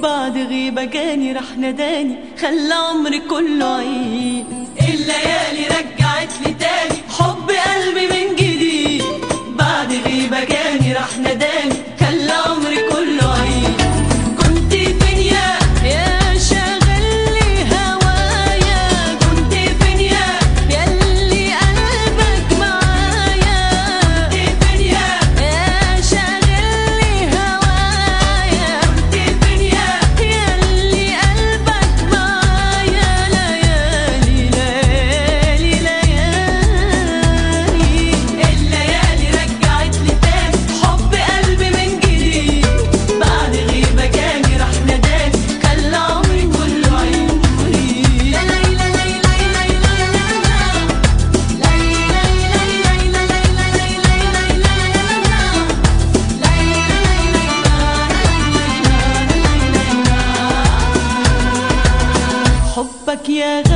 بعد غيبة جاني راح نداني خلى عمري كله عيد الليالي رجعت لي تاني حب قلبي من جديد بعد غيبة جاني راح نداني خلى عمري كله عيد كنت فين يا يا شاغل لي هوايا كنت فين يا ياللي قلبك معايا كنت فين يا يا شاغل لي هوايا كنت فين يا ياللي قلبك معايا ليالي ليالي ليالي الليالي رجعت لي تاني حب قلبي من جديد بعد غيبة جاني راح نداني خلى عمري كله عيوني لا لا لا لا لا لا لا حبك يا